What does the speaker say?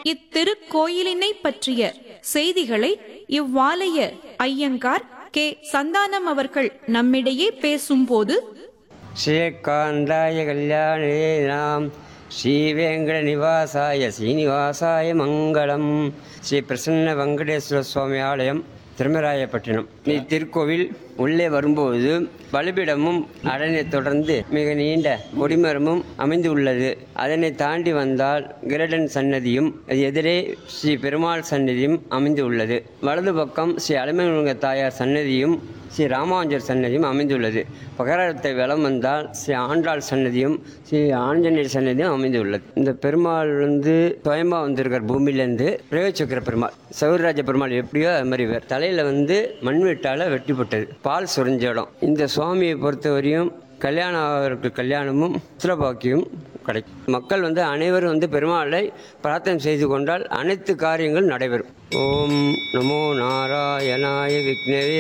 இத்திருக்கோயிலினை பற்றிய செய்திகளை இவ்வாலய ஐயங்கார் கே சந்தானம் அவர்கள் நம்மிடையே பேசும்போது ஸ்ரீகாந்தாய கல்யாணே நாம் ஸ்ரீவேங்கட நிவாசாய ஸ்ரீனிவாசாய மங்களம் ஸ்ரீ பிரசன்ன வெங்கடேஸ்வர சுவாமி ஆலயம் திருமராயப்பட்டினம் இத்திருக்கோவில் உள்ளே வரும்போது பலிபீடமும் அதனை தொடர்ந்து மிக நீண்ட கொடிமரமும் அமைந்துள்ளது அதனை தாண்டி வந்தால் கிரடன் சன்னதியும் அது எதிரே ஸ்ரீ பெருமாள் சன்னதியும் அமைந்துள்ளது வலது பக்கம் ஸ்ரீ அலமேலுங்க தாயார் சன்னதியும் ஸ்ரீ ராமானுஜர் சன்னதியும் அமைந்துள்ளது பகரத்தை வலம் வந்தால் ஸ்ரீ ஆண்டாள் சன்னதியும் ஸ்ரீ ஆஞ்சநேயர் சன்னதியும் அமைந்துள்ளது இந்த பெருமாள் வந்து சுயமா வந்திருக்கார் பூமியிலேருந்து பிரயோச்சக்கர பெருமாள் சௌரராஜ பெருமாள் எப்படியோ அது மாதிரி வேறு தலையில் வந்து மண்வெட்டால் வெட்டிப்பட்டது பால் சுரிஞ்ச இடம் இந்த சுவாமியை பொறுத்தவரையும் கல்யாணம் ஆகிறதுக்கு கல்யாணமும் சிறப்பாக்கியும் கிடைக்கும் மக்கள் வந்து அனைவரும் வந்து பெருமாளை பிரார்த்தனை செய்து கொண்டால் அனைத்து காரியங்களும் நடைபெறும் ஓம் நமோ நாராயணாய விக்னவே